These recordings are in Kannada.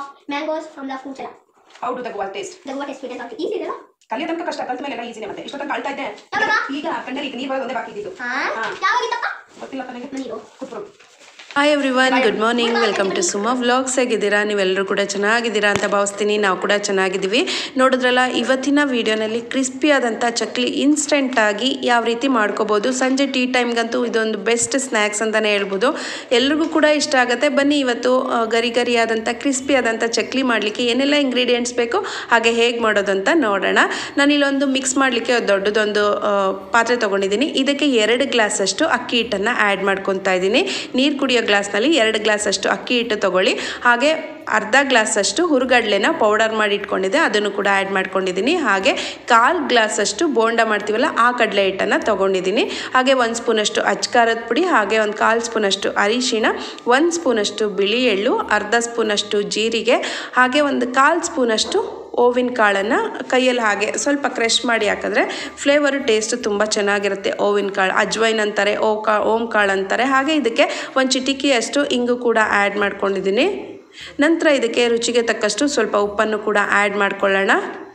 mangoes from the fruit salad. How do the guava taste The what is sweet and salty. Easy ಇದೆಲ್ಲ? ಕಲಿಯೋ ತನಕ ಕಷ್ಟ ಕಲ್ತ ಮೇಲೆ ಎಲ್ಲ ಈಸಿನೇ ಮತ್ತೆ ಇಷ್ಟೊತ್ತಂಕ ಅಳ್ತಾ ಇದ್ದೆ ಯಾವಾಗ? ಈಗ ಕಣ್ಣಲ್ಲಿ ಈಗ ನೀರು ಬರೋದು ಒಂದೇ ಬಾಕಿ ಇದ್ದಿದ್ದು ಹಾ? ಹಾ. ಯಾವಾಗಿತ್ತಪ್ಪ? ಗೊತ್ತಿಲ್ಲ ನನಗೆ ನೀರು. ಕೂತ್ರು hi everyone good morning welcome to Suma vlogs ಹೇಗಿದ್ದೀರಾ ನೀವೆಲ್ಲರೂ ಕೂಡ ಚೆನ್ನಾಗಿದ್ದೀರಾ ಅಂತ ಭಾವಿಸ್ತೀನಿ ನಾವು ಕೂಡ ಚೆನ್ನಾಗಿದ್ದೀವಿ ನೋಡಿದ್ರಲ್ಲ ಇವತ್ತಿನ ವಿಡಿಯೋನಲ್ಲಿ ಕ್ರಿಸ್ಪಿ ಆದಂಥ ಚಕ್ಲಿ ಇನ್ಸ್ಟೆಂಟಾಗಿ ಯಾವ ರೀತಿ ಮಾಡ್ಕೋಬೋದು ಸಂಜೆ ಟೀ ಟೈಮ್ಗಂತೂ ಇದೊಂದು ಬೆಸ್ಟ್ ಸ್ನ್ಯಾಕ್ಸ್ ಅಂತಲೇ ಹೇಳ್ಬೋದು ಎಲ್ರಿಗೂ ಕೂಡ ಇಷ್ಟ ಆಗುತ್ತೆ ಬನ್ನಿ ಇವತ್ತು ಆ, ಗರಿ ಗರಿ ಆದಂಥ ಕ್ರಿಸ್ಪಿ ಆದಂಥ ಚಕ್ಲಿ ಮಾಡಲಿಕ್ಕೆ ಏನೆಲ್ಲ ಇಂಗ್ರೀಡಿಯೆಂಟ್ಸ್ ಬೇಕು ಹಾಗೆ ಹೇಗೆ ಮಾಡೋದು ಅಂತ ನೋಡೋಣ ನಾನಿಲ್ಲೊಂದು ಮಿಕ್ಸ್ ಮಾಡಲಿಕ್ಕೆ ದೊಡ್ಡದೊಂದು ಆ, ಪಾತ್ರೆ ತೊಗೊಂಡಿದ್ದೀನಿ ಇದಕ್ಕೆ ಎರಡು ಗ್ಲಾಸಷ್ಟು ಅಕ್ಕಿ ಹಿಟ್ಟನ್ನು ಆ್ಯಡ್ ಮಾಡ್ಕೊತಾ ಇದ್ದೀನಿ ನೀರು ಕುಡಿಯೋ ಗ್ಲಾಸ್ನಲ್ಲಿ ಎರಡು ಗ್ಲಾಸಷ್ಟು ಅಕ್ಕಿ ಹಿಟ್ಟು ತೊಗೊಳ್ಳಿ ಹಾಗೆ ಅರ್ಧ ಗ್ಲಾಸಷ್ಟು ಹುರುಗಡ್ಲೆನ ಪೌಡರ್ ಮಾಡಿ ಇಟ್ಕೊಂಡಿದ್ದೆ ಅದನ್ನು ಕೂಡ ಆ್ಯಡ್ ಮಾಡ್ಕೊಂಡಿದ್ದೀನಿ ಹಾಗೆ ಕಾಲು ಗ್ಲಾಸಷ್ಟು ಬೋಂಡ ಮಾಡ್ತೀವಲ್ಲ ಆ ಕಡಲೆ ಹಿಟ್ಟನ್ನು ತೊಗೊಂಡಿದ್ದೀನಿ ಹಾಗೆ ಒಂದು ಸ್ಪೂನಷ್ಟು ಅಚ್ಕಾರದ ಪುಡಿ ಹಾಗೆ ಒಂದು ಕಾಲು ಸ್ಪೂನಷ್ಟು ಅರಿಶಿಣ ಒಂದು ಸ್ಪೂನಷ್ಟು ಬಿಳಿ ಎಳ್ಳು ಅರ್ಧ ಸ್ಪೂನಷ್ಟು ಜೀರಿಗೆ ಹಾಗೆ ಒಂದು ಕಾಲು ಸ್ಪೂನಷ್ಟು ಓವಿನ ಕಾಳನ್ನು ಕೈಯಲ್ಲಿ ಹಾಗೆ ಸ್ವಲ್ಪ ಕ್ರಷ್ ಮಾಡಿ ಹಾಕಿದ್ರೆ ಫ್ಲೇವರು ಟೇಸ್ಟು ತುಂಬ ಚೆನ್ನಾಗಿರುತ್ತೆ ಓವಿನ ಕಾಳು ಅಜ್ವೈನ್ ಅಂತಾರೆ ಓ ಕಾ ಓಮ್ ಕಾಳು ಅಂತಾರೆ ಹಾಗೆ ಇದಕ್ಕೆ ಒಂದು ಚಿಟಿಕಿಯಷ್ಟು ಇಂಗು ಕೂಡ ಆ್ಯಡ್ ಮಾಡ್ಕೊಂಡಿದ್ದೀನಿ ನಂತರ ಇದಕ್ಕೆ ರುಚಿಗೆ ತಕ್ಕಷ್ಟು ಸ್ವಲ್ಪ ಉಪ್ಪನ್ನು ಕೂಡ ಆ್ಯಡ್ ಮಾಡ್ಕೊಳ್ಳೋಣ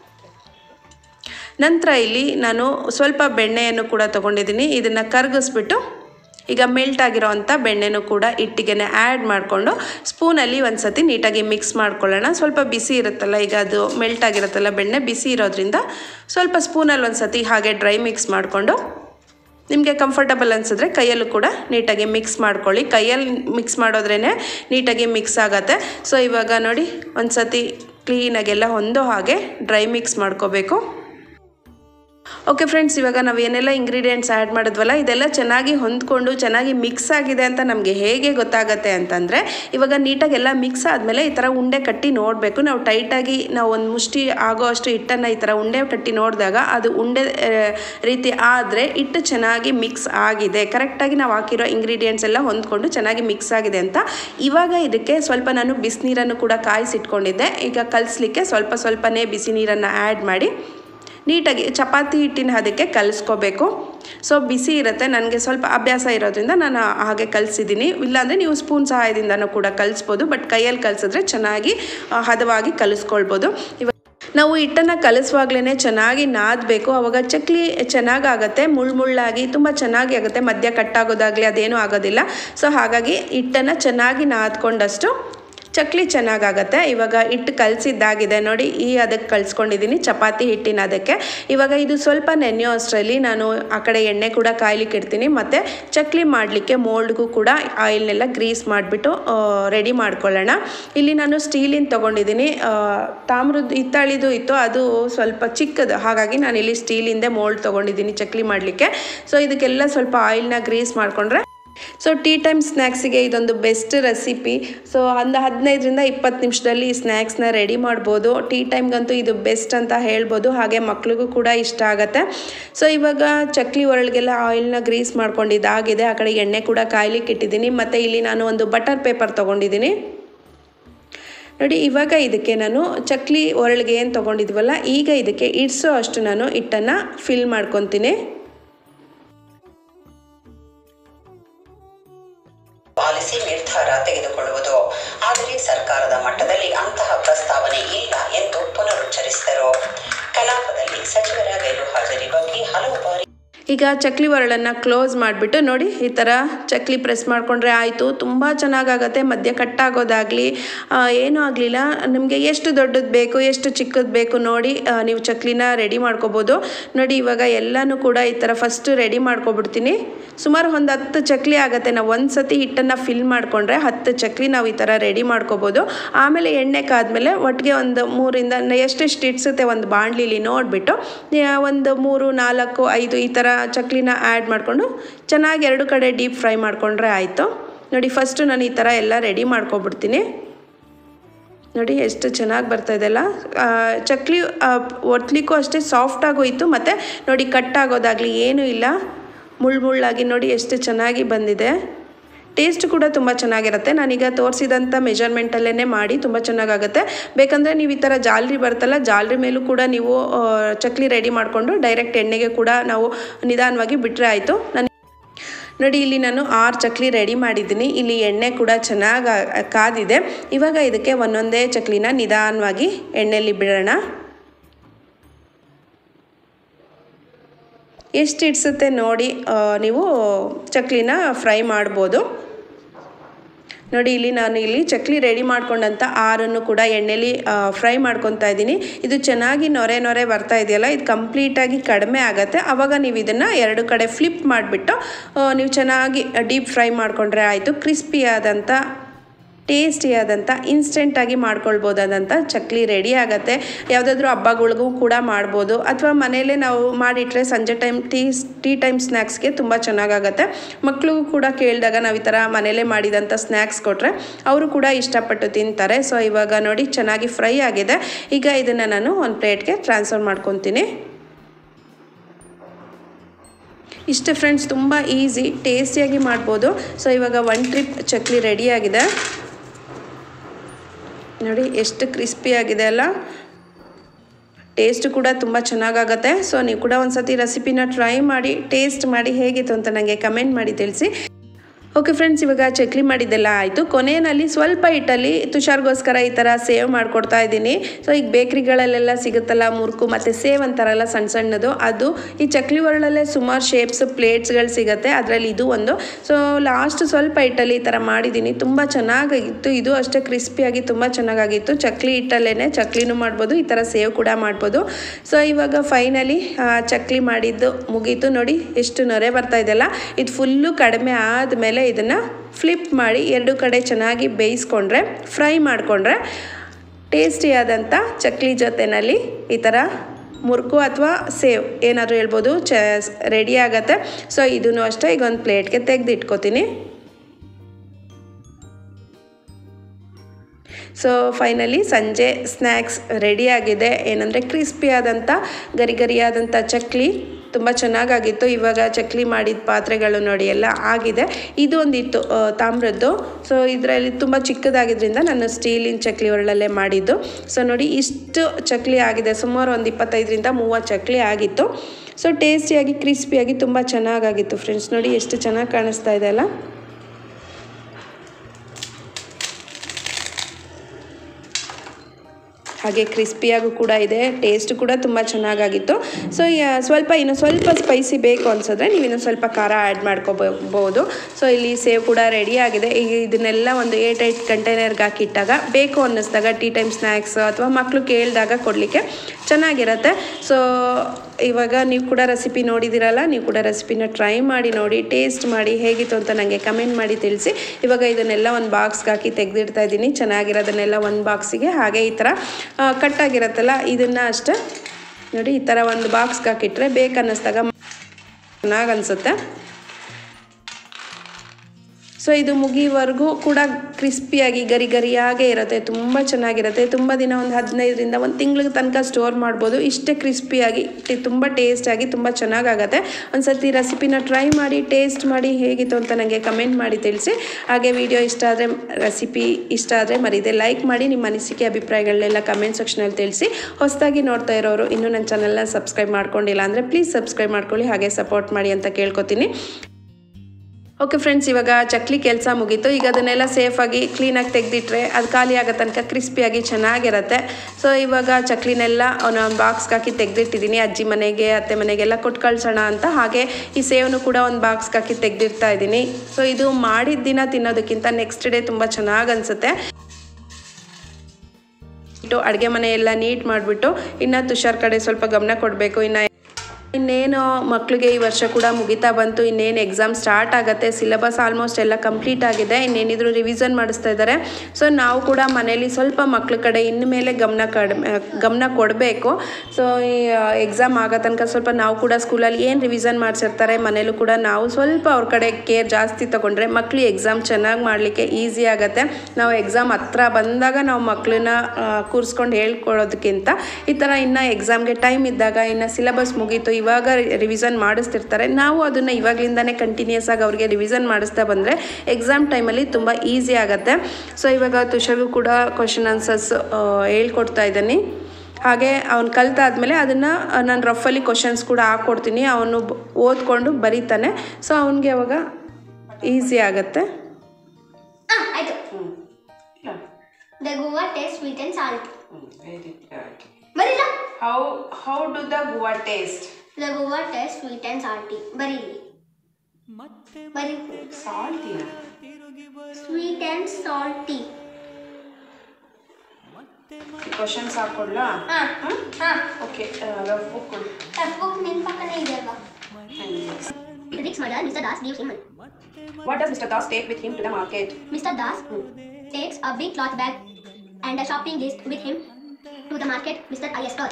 ನಂತರ ಇಲ್ಲಿ ನಾನು ಸ್ವಲ್ಪ ಬೆಣ್ಣೆಯನ್ನು ಕೂಡ ತೊಗೊಂಡಿದ್ದೀನಿ ಇದನ್ನು ಕರಗಿಸ್ಬಿಟ್ಟು ಈಗ ಮೆಲ್ಟ್ ಆಗಿರೋ ಅಂಥ ಬೆಣ್ಣೆನೂ ಕೂಡ ಹಿಟ್ಟಿಗೆನೆ ಆ್ಯಡ್ ಮಾಡಿಕೊಂಡು ಸ್ಪೂನಲ್ಲಿ ಒಂದು ಸತಿ ನೀಟಾಗಿ ಮಿಕ್ಸ್ ಮಾಡ್ಕೊಳ್ಳೋಣ ಸ್ವಲ್ಪ ಬಿಸಿ ಇರುತ್ತಲ್ಲ ಈಗ ಅದು ಮೆಲ್ಟ್ ಆಗಿರುತ್ತಲ್ಲ ಬೆಣ್ಣೆ ಬಿಸಿ ಇರೋದ್ರಿಂದ ಸ್ವಲ್ಪ ಸ್ಪೂನಲ್ಲಿ ಒಂದು ಸತಿ ಹಾಗೆ ಡ್ರೈ ಮಿಕ್ಸ್ ಮಾಡಿಕೊಂಡು ನಿಮಗೆ ಕಂಫರ್ಟಬಲ್ ಅನಿಸಿದ್ರೆ ಕೈಯಲ್ಲೂ ಕೂಡ ನೀಟಾಗಿ ಮಿಕ್ಸ್ ಮಾಡ್ಕೊಳ್ಳಿ ಕೈಯಲ್ಲಿ ಮಿಕ್ಸ್ ಮಾಡೋದ್ರೇ ನೀಟಾಗಿ ಮಿಕ್ಸ್ ಆಗುತ್ತೆ ಸೊ ಇವಾಗ ನೋಡಿ ಒಂದು ಸತಿ ಕ್ಲೀನಾಗೆಲ್ಲ ಹೊಂದೋ ಹಾಗೆ ಡ್ರೈ ಮಿಕ್ಸ್ ಮಾಡ್ಕೋಬೇಕು ಓಕೆ ಫ್ರೆಂಡ್ಸ್ ಇವಾಗ ನಾವು ಏನೆಲ್ಲ ಇಂಗ್ರೀಡಿಯೆಂಟ್ಸ್ ಆ್ಯಡ್ ಮಾಡಿದ್ವಲ್ಲ ಇದೆಲ್ಲ ಚೆನ್ನಾಗಿ ಹೊಂದ್ಕೊಂಡು ಚೆನ್ನಾಗಿ ಮಿಕ್ಸ್ ಆಗಿದೆ ಅಂತ ನಮಗೆ ಹೇಗೆ ಗೊತ್ತಾಗತ್ತೆ ಅಂತಂದರೆ ಇವಾಗ ನೀಟಾಗಿ ಎಲ್ಲ ಮಿಕ್ಸ್ ಆದಮೇಲೆ ಈ ಥರ ಉಂಡೆ ಕಟ್ಟಿ ನೋಡಬೇಕು ನಾವು ಟೈಟಾಗಿ ನಾವು ಒಂದು ಮುಷ್ಟಿ ಆಗೋ ಅಷ್ಟು ಹಿಟ್ಟನ್ನು ಈ ಥರ ಉಂಡೆ ಕಟ್ಟಿ ನೋಡಿದಾಗ ಅದು ಉಂಡೆ ಆ, ರೀತಿ ಆದರೆ ಹಿಟ್ಟು ಚೆನ್ನಾಗಿ ಮಿಕ್ಸ್ ಆಗಿದೆ ಕರೆಕ್ಟಾಗಿ ನಾವು ಹಾಕಿರೋ ಇಂಗ್ರೀಡಿಯೆಂಟ್ಸ್ ಎಲ್ಲ ಹೊಂದ್ಕೊಂಡು ಚೆನ್ನಾಗಿ ಮಿಕ್ಸ್ ಆಗಿದೆ ಅಂತ ಇವಾಗ ಇದಕ್ಕೆ ಸ್ವಲ್ಪ ನಾನು ಬಿಸಿನೀರನ್ನು ಕೂಡ ಕಾಯಿಸಿಟ್ಕೊಂಡಿದ್ದೆ ಈಗ ಕಲಿಸ್ಲಿಕ್ಕೆ ಸ್ವಲ್ಪ ಸ್ವಲ್ಪನೇ ಬಿಸಿ ನೀರನ್ನು ಆ್ಯಡ್ ಮಾಡಿ ನೀಟಾಗಿ ಚಪಾತಿ ಹಿಟ್ಟಿನ ಅದಕ್ಕೆ ಕಲಿಸ್ಕೋಬೇಕು ಸೊ ಬಿಸಿ ಇರುತ್ತೆ ನನಗೆ ಸ್ವಲ್ಪ ಅಭ್ಯಾಸ ಇರೋದ್ರಿಂದ ನಾನು ಹಾಗೆ ಕಲಿಸಿದ್ದೀನಿ ಇಲ್ಲಾಂದರೆ ನೀವು ಸ್ಪೂನ್ ಸಹಾಯದಿಂದನೂ ಕೂಡ ಕಲಿಸ್ಬೋದು ಬಟ್ ಕೈಯಲ್ಲಿ ಕಲಿಸಿದ್ರೆ ಚೆನ್ನಾಗಿ ಆ, ಹದವಾಗಿ ಕಲಿಸ್ಕೊಳ್ಬೋದು ಇವಾಗ ನಾವು ಹಿಟ್ಟನ್ನು ಕಲಿಸುವಾಗಲೇ ಚೆನ್ನಾಗಿ ನಾದಬೇಕು ಅವಾಗ ಚಕ್ಲಿ ಚೆನ್ನಾಗಾಗತ್ತೆ ಮುಳ್ಳು ಮುಳ್ಳಾಗಿ ತುಂಬ ಚೆನ್ನಾಗಿ ಆಗುತ್ತೆ ಮಧ್ಯ ಕಟ್ಟಾಗೋದಾಗಲಿ ಅದೇನೂ ಆಗೋದಿಲ್ಲ ಸೊ ಹಾಗಾಗಿ ಹಿಟ್ಟನ್ನು ಚೆನ್ನಾಗಿ ನಾದ್ಕೊಂಡಷ್ಟು ಚಕ್ಲಿ ಚೆನ್ನಾಗಾಗತ್ತೆ ಇವಾಗ ಹಿಟ್ಟು ಕಲಸಿದ್ದಾಗಿದೆ ನೋಡಿ ಈ ಅದಕ್ಕೆ ಕಲಿಸ್ಕೊಂಡಿದ್ದೀನಿ ಚಪಾತಿ ಹಿಟ್ಟಿನ ಅದಕ್ಕೆ ಇವಾಗ ಇದು ಸ್ವಲ್ಪ ನೆನೆಯೋ ಅಷ್ಟರಲ್ಲಿ ನಾನು ಆ ಕಡೆ ಎಣ್ಣೆ ಕೂಡ ಕಾಯ್ಲಿಕ್ಕೆ ಇಡ್ತೀನಿ ಮತ್ತು ಚಕ್ಲಿ ಮಾಡಲಿಕ್ಕೆ ಮೋಲ್ಡ್ಗೂ ಕೂಡ ಆಯಿಲ್ನೆಲ್ಲ ಗ್ರೀಸ್ ಮಾಡಿಬಿಟ್ಟು ರೆಡಿ ಮಾಡ್ಕೊಳ್ಳೋಣ ಇಲ್ಲಿ ನಾನು ಸ್ಟೀಲಿನ ತೊಗೊಂಡಿದ್ದೀನಿ ತಾಮ್ರದ್ದು ಹಿತ್ತಾಳಿದು ಇತ್ತು ಅದು ಸ್ವಲ್ಪ ಚಿಕ್ಕದು ಹಾಗಾಗಿ ನಾನು ಇಲ್ಲಿ ಸ್ಟೀಲಿಂದೇ ಮೋಲ್ಡ್ ತೊಗೊಂಡಿದ್ದೀನಿ ಚಕ್ಲಿ ಮಾಡಲಿಕ್ಕೆ ಸೊ ಇದಕ್ಕೆಲ್ಲ ಸ್ವಲ್ಪ ಆಯಿಲ್ನ ಗ್ರೀಸ್ ಮಾಡಿಕೊಂಡ್ರೆ ಸೊ ಟೀ ಟೈಮ್ ಸ್ನ್ಯಾಕ್ಸಿಗೆ ಇದೊಂದು ಬೆಸ್ಟ್ ರೆಸಿಪಿ ಸೊ ಒಂದು ಹದಿನೈದರಿಂದ ಇಪ್ಪತ್ತು ನಿಮಿಷದಲ್ಲಿ ಈ ಸ್ನ್ಯಾಕ್ಸ್ನ ರೆಡಿ ಮಾಡ್ಬೋದು ಟೀ ಟೈಮ್ಗಂತೂ ಇದು ಬೆಸ್ಟ್ ಅಂತ ಹೇಳ್ಬೋದು ಹಾಗೆ ಮಕ್ಳಿಗೂ ಕೂಡ ಇಷ್ಟ ಆಗುತ್ತೆ ಸೊ ಇವಾಗ ಚಕ್ಲಿ ಒರಳಿಗೆಲ್ಲ ಆಯಿಲ್ನ ಗ್ರೀಸ್ ಮಾಡ್ಕೊಂಡಿದ್ದಾಗಿದೆ ಆ ಕಡೆ ಎಣ್ಣೆ ಕೂಡ ಕಾಯ್ಲಿಕ್ಕೆ ಇಟ್ಟಿದ್ದೀನಿ ಮತ್ತು ಇಲ್ಲಿ ನಾನು ಒಂದು ಬಟರ್ ಪೇಪರ್ ತೊಗೊಂಡಿದ್ದೀನಿ ನೋಡಿ ಇವಾಗ ಇದಕ್ಕೆ ನಾನು ಚಕ್ಲಿ ಒರಳಿಗೆ ಏನು ತೊಗೊಂಡಿದ್ವಲ್ಲ ಈಗ ಇದಕ್ಕೆ ಇಡ್ಸೋ ಅಷ್ಟು ನಾನು ಹಿಟ್ಟನ್ನು ಫಿಲ್ ಮಾಡ್ಕೊತೀನಿ ಪಾಲಿಸಿ ನಿರ್ಧಾರ ತೆಗೆದುಕೊಳ್ಳುವುದು ಆದರೆ ಸರ್ಕಾರದ ಮಟ್ಟದಲ್ಲಿ ಅಂತಹ ಪ್ರಸ್ತಾವನೆ ಇಲ್ಲ ಎಂದು ಪುನರುಚ್ಚರಿಸಿದರು ಕಲಾಪದಲ್ಲಿ ಸಚಿವರ ಗೈರು ಹಾಜರಿ ಬಗ್ಗೆ ಹಲವು ಬಾರಿ ಈಗ ಚಕ್ಲಿ ಒರಳನ್ನು ಕ್ಲೋಸ್ ಮಾಡಿಬಿಟ್ಟು ನೋಡಿ ಈ ಥರ ಚಕ್ಲಿ ಪ್ರೆಸ್ ಮಾಡಿಕೊಂಡ್ರೆ ಆಯಿತು ತುಂಬ ಚೆನ್ನಾಗಾಗತ್ತೆ ಮಧ್ಯ ಕಟ್ಟಾಗೋದಾಗಲಿ ಏನೂ ಆಗಲಿಲ್ಲ ನಿಮಗೆ ಎಷ್ಟು ದೊಡ್ಡದು ಬೇಕು ಎಷ್ಟು ಚಿಕ್ಕದು ಬೇಕು ನೋಡಿ ಆ, ನೀವು ಚಕ್ಲಿನ ರೆಡಿ ಮಾಡ್ಕೋಬೋದು ನೋಡಿ ಇವಾಗ ಎಲ್ಲನೂ ಕೂಡ ಈ ಥರ ಫಸ್ಟು ರೆಡಿ ಮಾಡ್ಕೊಬಿಡ್ತೀನಿ ಸುಮಾರು ಒಂದು ಹತ್ತು ಚಕ್ಲಿ ಆಗುತ್ತೆ ನಾವು ಒಂದು ಸತಿ ಹಿಟ್ಟನ್ನು ಫಿಲ್ ಮಾಡಿಕೊಂಡ್ರೆ ಹತ್ತು ಚಕ್ಲಿ ನಾವು ಈ ಥರ ರೆಡಿ ಮಾಡ್ಕೋಬೋದು ಆಮೇಲೆ ಎಣ್ಣೆ ಕಾದ್ಮೇಲೆ ಒಟ್ಟಿಗೆ ಒಂದು ಮೂರಿಂದ ನ- ಎಷ್ಟೆಷ್ಟು ಇಡ್ಸುತ್ತೆ ಒಂದು ಬಾಣಲಿಲಿ ನೋಡಿಬಿಟ್ಟು ಒಂದು ಮೂರು ನಾಲ್ಕು ಐದು ಈ ಥರ ಚಕ್ಲಿನ ಆ್ಯಡ್ ಮಾಡಿಕೊಂಡು ಚೆನ್ನಾಗಿ ಎರಡು ಕಡೆ ಡೀಪ್ ಫ್ರೈ ಮಾಡಿಕೊಂಡ್ರೆ ಆಯಿತು ನೋಡಿ ಫಸ್ಟು ನಾನು ಈ ಥರ ಎಲ್ಲ ರೆಡಿ ಮಾಡ್ಕೊಬಿಡ್ತೀನಿ ನೋಡಿ ಎಷ್ಟು ಚೆನ್ನಾಗಿ ಬರ್ತಾ ಇದೆಲ್ಲ ಆ, ಚಕ್ಲಿ ಆ, ಒತ್ತಲಿಕ್ಕೂ ಅಷ್ಟೇ ಸಾಫ್ಟಾಗೋಯಿತು ಮತ್ತು ನೋಡಿ ಕಟ್ಟಾಗೋದಾಗಲಿ ಏನೂ ಇಲ್ಲ ಮುಳ್ಳು ಮುಳ್ಳಾಗಿ ನೋಡಿ ಎಷ್ಟು ಚೆನ್ನಾಗಿ ಬಂದಿದೆ ಟೇಸ್ಟ್ ಕೂಡ ತುಂಬ ಚೆನ್ನಾಗಿರುತ್ತೆ ನಾನೀಗ ತೋರಿಸಿದಂಥ ಮೆಜರ್ಮೆಂಟಲ್ಲೇ ಮಾಡಿ ತುಂಬ ಚೆನ್ನಾಗಾಗುತ್ತೆ ಬೇಕಂದರೆ ನೀವು ಈ ಥರ ಜಾಲ್ರಿ ಬರ್ತಲ್ಲ ಜಾಲ್ರಿ ಮೇಲೂ ಕೂಡ ನೀವು ಆ, ಚಕ್ಲಿ ರೆಡಿ ಮಾಡಿಕೊಂಡು ಡೈರೆಕ್ಟ್ ಎಣ್ಣೆಗೆ ಕೂಡ ನಾವು ನಿಧಾನವಾಗಿ ಬಿಟ್ಟರೆ ಆಯಿತು ನಾನು ನೋಡಿ ಇಲ್ಲಿ ನಾನು ಆರು ಚಕ್ಲಿ ರೆಡಿ ಮಾಡಿದ್ದೀನಿ ಇಲ್ಲಿ ಎಣ್ಣೆ ಕೂಡ ಚೆನ್ನಾಗಿ ಕಾದಿದೆ ಇವಾಗ ಇದಕ್ಕೆ ಒಂದೊಂದೇ ಚಕ್ಲಿನ ನಿಧಾನವಾಗಿ ಎಣ್ಣೆಯಲ್ಲಿ ಬಿಡೋಣ ಎಷ್ಟು ಇಡ್ಸುತ್ತೆ ನೋಡಿ ಆ, ನೀವು ಚಕ್ಲಿನ ಫ್ರೈ ಮಾಡ್ಬೋದು ನೋಡಿ ಇಲ್ಲಿ ನಾನು ಇಲ್ಲಿ ಚಕ್ಲಿ ರೆಡಿ ಮಾಡ್ಕೊಂಡಂಥ ಆರನ್ನು ಕೂಡ ಎಣ್ಣೆಲಿ ಫ್ರೈ ಮಾಡ್ಕೊತಾ ಇದ್ದೀನಿ ಇದು ಚೆನ್ನಾಗಿ ನೊರೆ ನೊರೆ ಬರ್ತಾ ಇದೆಯಲ್ಲ ಇದು ಕಂಪ್ಲೀಟಾಗಿ ಕಡಿಮೆ ಆಗುತ್ತೆ ಆವಾಗ ನೀವು ಇದನ್ನು ಎರಡು ಕಡೆ ಫ್ಲಿಪ್ ಮಾಡಿಬಿಟ್ಟು ನೀವು ಚೆನ್ನಾಗಿ ಡೀಪ್ ಫ್ರೈ ಮಾಡಿಕೊಂಡ್ರೆ ಆಯಿತು ಕ್ರಿಸ್ಪಿಯಾದಂಥ ಟೇಸ್ಟಿಯಾದಂಥ ಇನ್ಸ್ಟೆಂಟಾಗಿ ಮಾಡ್ಕೊಳ್ಬೋದಾದಂಥ ಚಕ್ಲಿ ರೆಡಿ ಆಗುತ್ತೆ ಯಾವುದಾದ್ರೂ ಹಬ್ಬಗಳಿಗೂ ಕೂಡ ಮಾಡ್ಬೋದು ಅಥವಾ ಮನೆಯಲ್ಲೇ ನಾವು ಮಾಡಿಟ್ರೆ ಸಂಜೆ ಟೈಮ್ ಟೀ ಟೀ ಟೈಮ್ ಸ್ನ್ಯಾಕ್ಸ್ಗೆ ತುಂಬ ಚೆನ್ನಾಗಾಗತ್ತೆ ಮಕ್ಳಿಗೂ ಕೂಡ ಕೇಳಿದಾಗ ನಾವು ಈ ಥರ ಮನೆಯಲ್ಲೇ ಮಾಡಿದಂಥ ಸ್ನ್ಯಾಕ್ಸ್ ಕೊಟ್ಟರೆ ಅವರು ಕೂಡ ಇಷ್ಟಪಟ್ಟು ತಿಂತಾರೆ ಸೊ ಇವಾಗ ನೋಡಿ ಚೆನ್ನಾಗಿ ಫ್ರೈ ಆಗಿದೆ ಈಗ ಇದನ್ನು ನಾನು ಒಂದು ಪ್ಲೇಟ್ಗೆ ಟ್ರಾನ್ಸ್ಫರ್ ಮಾಡ್ಕೊತೀನಿ ಇಷ್ಟೇ ಫ್ರೆಂಡ್ಸ್ ತುಂಬ ಈಸಿ ಟೇಸ್ಟಿಯಾಗಿ ಮಾಡ್ಬೋದು ಸೊ ಇವಾಗ ಒನ್ ಟ್ರಿಪ್ ಚಕ್ಲಿ ರೆಡಿಯಾಗಿದೆ ನೋಡಿ ಎಷ್ಟು ಕ್ರಿಸ್ಪಿ ಆಗಿದೆ ಅಲ್ಲ ಟೇಸ್ಟ್ ಕೂಡ ತುಂಬ ಚೆನ್ನಾಗಾಗತ್ತೆ ಸೊ ನೀವು ಕೂಡ ಒಂದು ಸತಿ ರೆಸಿಪಿನ ಟ್ರೈ ಮಾಡಿ ಟೇಸ್ಟ್ ಮಾಡಿ ಹೇಗಿತ್ತು ಅಂತ ನನಗೆ ಕಮೆಂಟ್ ಮಾಡಿ ತಿಳಿಸಿ ಓಕೆ ಫ್ರೆಂಡ್ಸ್ ಇವಾಗ ಚಕ್ಲಿ ಮಾಡಿದ್ದೆಲ್ಲ ಆಯಿತು ಕೊನೆಯಲ್ಲಿ ಸ್ವಲ್ಪ ಹಿಟ್ಟಲ್ಲಿ ತುಷಾರ್ಗೋಸ್ಕರ ಈ ಥರ ಸೇವ್ ಮಾಡಿಕೊಡ್ತಾ ಇದ್ದೀನಿ ಸೊ ಈಗ ಬೇಕ್ರಿಗಳಲ್ಲೆಲ್ಲ ಸಿಗುತ್ತಲ್ಲ ಮುರುಕು ಮತ್ತು ಸೇವ್ ಅಂತಾರಲ್ಲ ಸಣ್ಣ ಸಣ್ಣದು ಅದು ಈ ಚಕ್ಲಿ ಒರಳಲ್ಲೇ ಸುಮಾರು ಶೇಪ್ಸ್ ಪ್ಲೇಟ್ಸ್ಗಳು ಸಿಗುತ್ತೆ ಅದರಲ್ಲಿ ಇದು ಒಂದು ಸೊ ಲಾಸ್ಟ್ ಸ್ವಲ್ಪ ಹಿಟ್ಟಲ್ಲಿ ಈ ಥರ ಮಾಡಿದ್ದೀನಿ ತುಂಬ ಚೆನ್ನಾಗಾಗಿತ್ತು ಇದು ಅಷ್ಟೇ ಕ್ರಿಸ್ಪಿಯಾಗಿ ತುಂಬ ಚೆನ್ನಾಗಾಗಿತ್ತು ಚಕ್ಲಿ ಹಿಟ್ಟಲ್ಲೇ ಚಕ್ಲಿನೂ ಮಾಡ್ಬೋದು ಈ ಥರ ಸೇವ್ ಕೂಡ ಮಾಡ್ಬೋದು ಸೊ ಇವಾಗ ಫೈನಲಿ ಚಕ್ಲಿ ಮಾಡಿದ್ದು ಮುಗೀತು ನೋಡಿ ಎಷ್ಟು ನೊರೆ ಬರ್ತಾ ಇದೆಯಲ್ಲ ಇದು ಫುಲ್ಲು ಕಡಿಮೆ ಆದಮೇಲೆ ಇದನ್ನು ಫ್ಲಿಪ್ ಮಾಡಿ ಎರಡು ಕಡೆ ಚೆನ್ನಾಗಿ ಬೇಯಿಸ್ಕೊಂಡ್ರೆ ಫ್ರೈ ಮಾಡಿಕೊಂಡ್ರೆ ಟೇಸ್ಟಿಯಾದಂಥ ಚಕ್ಲಿ ಜೊತೆನಲ್ಲಿ ಈ ಥರ ಮುರುಕು ಅಥವಾ ಸೇವ್ ಏನಾದರೂ ಹೇಳ್ಬೋದು ಚ ರೆಡಿ ಆಗುತ್ತೆ ಸೊ ಇದೂ ಅಷ್ಟೇ ಈಗ ಒಂದು ಪ್ಲೇಟ್ಗೆ ತೆಗೆದು ಇಟ್ಕೋತೀನಿ ಸೊ ಫೈನಲಿ ಸಂಜೆ ಸ್ನ್ಯಾಕ್ಸ್ ರೆಡಿಯಾಗಿದೆ ಏನಂದರೆ ಕ್ರಿಸ್ಪಿಯಾದಂಥ ಗರಿ ಗರಿಯಾದಂಥ ಚಕ್ಲಿ ತುಂಬ ಚೆನ್ನಾಗಾಗಿತ್ತು ಇವಾಗ ಚಕ್ಲಿ ಮಾಡಿದ ಪಾತ್ರೆಗಳು ನೋಡಿ ಎಲ್ಲ ಆಗಿದೆ ಇದು ಒಂದಿತ್ತು ಆ, ತಾಮ್ರದ್ದು ಸೊ ಇದರಲ್ಲಿ ತುಂಬ ಚಿಕ್ಕದಾಗಿದ್ದರಿಂದ ನಾನು ಸ್ಟೀಲಿನ ಚಕ್ಲಿ ಒರಳಲ್ಲೇ ಮಾಡಿದ್ದು ಸೊ ನೋಡಿ ಇಷ್ಟು ಚಕ್ಲಿ ಆಗಿದೆ ಸುಮಾರು ಒಂದು ಇಪ್ಪತ್ತೈದರಿಂದ ಮೂವತ್ತು ಚಕ್ಲಿ ಆಗಿತ್ತು ಸೊ ಟೇಸ್ಟಿಯಾಗಿ ಕ್ರಿಸ್ಪಿಯಾಗಿ ತುಂಬ ಚೆನ್ನಾಗಾಗಿತ್ತು ಫ್ರೆಂಡ್ಸ್ ನೋಡಿ ಎಷ್ಟು ಚೆನ್ನಾಗಿ ಕಾಣಿಸ್ತಾ ಇದೆ ಅಲ್ಲ ಹಾಗೆ ಕ್ರಿಸ್ಪಿಯಾಗೂ ಕೂಡ ಇದೆ ಟೇಸ್ಟ್ ಕೂಡ ತುಂಬ ಚೆನ್ನಾಗಾಗಿತ್ತು ಸೊ ಸ್ವಲ್ಪ ಇನ್ನು ಸ್ವಲ್ಪ ಸ್ಪೈಸಿ ಬೇಕು ಅನ್ಸಿದ್ರೆ ನೀವು ಇನ್ನೊಂದು ಸ್ವಲ್ಪ ಖಾರ ಆ್ಯಡ್ ಮಾಡ್ಕೋಬಹುದು ಸೊ ಇಲ್ಲಿ ಸೇವ್ ಕೂಡ ರೆಡಿ ಆಗಿದೆ ಈಗ ಇದನ್ನೆಲ್ಲ ಒಂದು ಏಟ್ ಏಟ್ ಕಂಟೈನರ್ಗೆ ಹಾಕಿಟ್ಟಾಗ ಬೇಕು ಅನ್ನಿಸ್ದಾಗ ಟೀ ಟೈಮ್ ಸ್ನ್ಯಾಕ್ಸ್ ಅಥವಾ ಮಕ್ಕಳು ಕೇಳಿದಾಗ ಕೊಡಲಿಕ್ಕೆ ಚೆನ್ನಾಗಿರುತ್ತೆ ಸೊ ಇವಾಗ ನೀವು ಕೂಡ ರೆಸಿಪಿ ನೋಡಿದ್ದೀರಲ್ಲ ನೀವು ಕೂಡ ರೆಸಿಪಿನ ಟ್ರೈ ಮಾಡಿ ನೋಡಿ ಟೇಸ್ಟ್ ಮಾಡಿ ಹೇಗಿತ್ತು ಅಂತ ನನಗೆ ಕಮೆಂಟ್ ಮಾಡಿ ತಿಳಿಸಿ ಇವಾಗ ಇದನ್ನೆಲ್ಲ ಒಂದು ಬಾಕ್ಸ್ಗೆ ಹಾಕಿ ತೆಗೆದಿಡ್ತಾ ಇದ್ದೀನಿ ಚೆನ್ನಾಗಿರೋದನ್ನೆಲ್ಲ ಒಂದು ಬಾಕ್ಸಿಗೆ ಹಾಗೆ ಈ ಥರ ಕಟ್ ಆಗಿರತ್ತಲ್ಲ ಇದನ್ನು ಅಷ್ಟೇ ನೋಡಿ ಈ ಥರ ಒಂದು ಬಾಕ್ಸ್ಗೆ ಹಾಕಿಟ್ರೆ ಬೇಕನ್ನಿಸ್ದಾಗ ಚೆನ್ನಾಗಿ ಅನಿಸುತ್ತೆ ಸೊ ಇದು ಮುಗಿವರೆಗೂ ಕೂಡ ಕ್ರಿಸ್ಪಿಯಾಗಿ ಗರಿ ಗರಿಯಾಗೇ ಇರುತ್ತೆ ತುಂಬ ಚೆನ್ನಾಗಿರುತ್ತೆ ತುಂಬ ದಿನ ಒಂದು ಹದಿನೈದರಿಂದ ಒಂದು ತಿಂಗಳಿಗೆ ತನಕ ಸ್ಟೋರ್ ಮಾಡ್ಬೋದು ಇಷ್ಟೇ ಕ್ರಿಸ್ಪಿಯಾಗಿ ತುಂಬ ಟೇಸ್ಟಾಗಿ ತುಂಬ ಚೆನ್ನಾಗಾಗತ್ತೆ ಒಂದು ಸರ್ತಿ ರೆಸಿಪಿನ ಟ್ರೈ ಮಾಡಿ ಟೇಸ್ಟ್ ಮಾಡಿ ಹೇಗಿತ್ತು ಅಂತ ನನಗೆ ಕಮೆಂಟ್ ಮಾಡಿ ತಿಳಿಸಿ ಹಾಗೆ ವಿಡಿಯೋ ಇಷ್ಟ ಆದರೆ ರೆಸಿಪಿ ಇಷ್ಟ ಆದರೆ ಮರಿದೆ ಲೈಕ್ ಮಾಡಿ ನಿಮ್ಮ ಅನಿಸಿಕೆ ಅಭಿಪ್ರಾಯಗಳನ್ನೆಲ್ಲ ಕಮೆಂಟ್ ಸೆಕ್ಷನಲ್ಲಿ ತಿಳಿಸಿ ಹೊಸದಾಗಿ ನೋಡ್ತಾ ಇರೋರು ಇನ್ನೂ ನನ್ನ ಚಾನಲ್ನ ಸಬ್ಸ್ಕ್ರೈಬ್ ಮಾಡ್ಕೊಂಡಿಲ್ಲ ಅಂದರೆ ಪ್ಲೀಸ್ ಸಬ್ಸ್ಕ್ರೈಬ್ ಮಾಡ್ಕೊಳ್ಳಿ ಹಾಗೆ ಸಪೋರ್ಟ್ ಮಾಡಿ ಅಂತ ಕೇಳ್ಕೊತೀನಿ ಓಕೆ ಫ್ರೆಂಡ್ಸ್ ಇವಾಗ ಚಕ್ಲಿ ಕೆಲಸ ಮುಗೀತು ಈಗ ಅದನ್ನೆಲ್ಲ ಸೇಫಾಗಿ ಕ್ಲೀನಾಗಿ ತೆಗೆದಿಟ್ರೆ ಅದು ಖಾಲಿ ಆಗೋ ತನಕ ಕ್ರಿಸ್ಪಿಯಾಗಿ ಚೆನ್ನಾಗಿರುತ್ತೆ ಸೊ ಇವಾಗ ಚಕ್ಲಿನೆಲ್ಲ ಒಂದು ಬಾಕ್ಸ್ಗೆ ಹಾಕಿ ತೆಗೆದಿಟ್ಟಿದ್ದೀನಿ ಅಜ್ಜಿ ಮನೆಗೆ ಅತ್ತೆ ಮನೆಗೆಲ್ಲ ಕೊಟ್ಟು ಕಳ್ಸೋಣ ಅಂತ ಹಾಗೆ ಈ ಸೇವನು ಕೂಡ ಒಂದು ಬಾಕ್ಸ್ಗೆ ಹಾಕಿ ತೆಗೆದಿಡ್ತಾ ಇದ್ದೀನಿ ಸೊ ಇದು ಮಾಡಿದ ದಿನ ತಿನ್ನೋದಕ್ಕಿಂತ ನೆಕ್ಸ್ಟ್ ಡೇ ತುಂಬ ಚೆನ್ನಾಗಿ ಅನಿಸುತ್ತೆ ಇಟ್ಟು ಅಡುಗೆ ಮನೆ ಎಲ್ಲ ನೀಟ್ ಮಾಡಿಬಿಟ್ಟು ಇನ್ನು ತುಷಾರ್ ಕಡೆ ಸ್ವಲ್ಪ ಗಮನ ಕೊಡಬೇಕು ಇನ್ನು ಇನ್ನೇನು ಮಕ್ಕಳಿಗೆ ಈ ವರ್ಷ ಕೂಡ ಮುಗಿತಾ ಬಂತು ಇನ್ನೇನು ಎಕ್ಸಾಮ್ ಸ್ಟಾರ್ಟ್ ಆಗುತ್ತೆ ಸಿಲೆಬಸ್ ಆಲ್ಮೋಸ್ಟ್ ಎಲ್ಲ ಕಂಪ್ಲೀಟ್ ಆಗಿದೆ ಇನ್ನೇನಿದ್ರು ರಿವಿಸನ್ ಮಾಡಿಸ್ತಾ ಇದ್ದಾರೆ ಸೊ ನಾವು ಕೂಡ ಮನೇಲಿ ಸ್ವಲ್ಪ ಮಕ್ಳ ಕಡೆ ಇನ್ನು ಮೇಲೆ ಗಮನ ಕಡಿಮೆ ಗಮನ ಕೊಡಬೇಕು ಸೊ ಈ ಎಕ್ಸಾಮ್ ಆಗೋ ತನಕ ಸ್ವಲ್ಪ ನಾವು ಕೂಡ ಸ್ಕೂಲಲ್ಲಿ ಏನು ರಿವಿಸನ್ ಮಾಡಿಸಿರ್ತಾರೆ ಮನೇಲೂ ಕೂಡ ನಾವು ಸ್ವಲ್ಪ ಅವ್ರ ಕಡೆ ಕೇರ್ ಜಾಸ್ತಿ ತೊಗೊಂಡ್ರೆ ಮಕ್ಳು ಎಕ್ಸಾಮ್ ಚೆನ್ನಾಗಿ ಮಾಡಲಿಕ್ಕೆ ಈಸಿ ಆಗುತ್ತೆ ನಾವು ಎಕ್ಸಾಮ್ ಹತ್ರ ಬಂದಾಗ ನಾವು ಮಕ್ಕಳನ್ನ ಕೂರಿಸ್ಕೊಂಡು ಹೇಳ್ಕೊಡೋದಕ್ಕಿಂತ ಈ ಥರ ಇನ್ನು ಎಕ್ಸಾಮ್ಗೆ ಟೈಮ್ ಇದ್ದಾಗ ಇನ್ನು ಸಿಲೆಬಸ್ ಮುಗೀತು ಇವಾಗ ರಿವಿಸನ್ ಮಾಡಿಸ್ತಿರ್ತಾರೆ ನಾವು ಅದನ್ನು ಇವಾಗಲಿಂದನೇ ಕಂಟಿನ್ಯೂಸ್ ಆಗಿ ಅವ್ರಿಗೆ ರಿವಿಸನ್ ಮಾಡಿಸ್ತಾ ಬಂದರೆ ಎಕ್ಸಾಮ್ ಟೈಮಲ್ಲಿ ತುಂಬ ಈಸಿ ಆಗುತ್ತೆ ಸೊ ಇವಾಗ ತುಷಾರ್ಗೂ ಕೂಡ ಕ್ವಶನ್ ಆನ್ಸರ್ಸ್ ಹೇಳ್ಕೊಡ್ತಾ ಇದ್ದೀನಿ ಹಾಗೆ ಅವ್ನು ಕಲ್ತಾದ್ಮೇಲೆ ಅದನ್ನು ನಾನು ರಫಲ್ಲಿ ಕ್ವಶನ್ಸ್ ಕೂಡ ಹಾಕ್ಕೊಡ್ತೀನಿ ಅವನು ಬ- ಓದ್ಕೊಂಡು ಬರೀತಾನೆ ಸೊ ಅವನಿಗೆ ಅವಾಗ ಈಸಿ ಆಗುತ್ತೆ ಆ ಆಯ್ತು ಹ್ಞೂ ಇಲ್ಲ the guava taste sweet and salt ಹ್ಞೂ ವೆರಿ ಗುಡ್ ಬರೀಲ್ಲ how how do the guava taste the guava taste sweet and salty ಬರೀಲಿ ಬರೀ ಸಾಲ್ಟಿನ ಸ್ವೀಟ್ ಆ್ಯಂಡ್ ಸಾಲ್ಟಿ ಕ್ವಶನ್ಸ್ ಹಾಕೊಡ್ಲಾ ಹಾಂ ಹಾಂ ಓಕೆ ಬುಕ್ ಕೊಡು ಬುಕ್ ನಿನ್ನ ಪಕ್ಕನೇ ಇದೆ ಅಲ್ವಾ Rick's mother, Mr. Das, gives him money. What does mister Das take with him to the market Mr. Das takes a big cloth bag and a shopping list with him to the market, Mr. I store.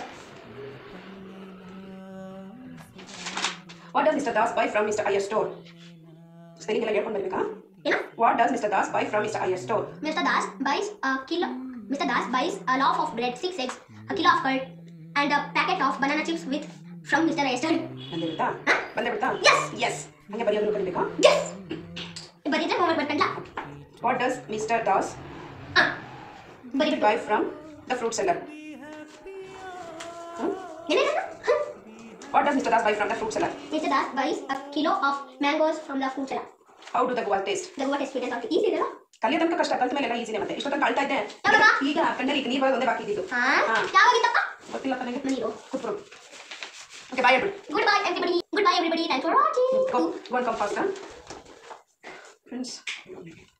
What does mister Das buy from mister Iyer store spelling ಎಲ್ಲ ಹೇಳ್ಕೊಂಡು ಬರ್ಬೇಕಾ ಏನು what does mister Das buy from mister Iyer store Mr. Das buys a kilo. Mr. Das buys a loaf of bread, six eggs, a kilo of curd, and a packet of banana chips with from Mr. Esther. ಬಂದೇ ಬಿಡ್ತಾ ಬಂದೇ ಬಿಡ್ತಾ Yes. ಎಸ್ ಹಂಗೆ ಬರೆಯೋದು ಕಲಿಬೇಕಾ Yes. ಬರೀದ್ರೆ ಹೋಮ್ವರ್ಕ್ ಬರ್ಕಂಡ್ಲ ವಾಟ್ ಡಸ್ ಮಿಸ್ಟರ್ ದಾಸ್ ಆ ಬರೀ buy from the fruit seller ಏನೇನು what does mister Das buy from the fruit seller Mr. Das buys a kilo of mangoes from the fruit seller. How do the guava taste The what is sweet and salty. Easy ಇದೆಲ್ಲ ಕಲಿಯೋ ತನಕ ಕಷ್ಟ ಕಲ್ತ ಮೇಲೆ ಎಲ್ಲ ಈಸಿನೇ ಮತ್ತೆ ಇಷ್ಟೊತ್ತಂಗೆ ಕಳ್ತಾ ಇದ್ದೆ ಯಾವಾಗ? ಈಗ ಕಣ್ಣಲ್ಲಿ ನೀರು ಬರೋದು ಒಂದೇ ಬಾಕಿ ಇದ್ದಿದ್ದು ಹಾ ಹಾ. ಯಾವಾಗಿತ್ತಪ್ಪ ಗೊತ್ತಿಲ್ಲ ನನಗೆ ನೀರು ಕುತ್ರು ಓಕೆ ಬಾಯ್ ಬಿಡು good bye everybody good bye everybody thanks for watching go go and come faster friends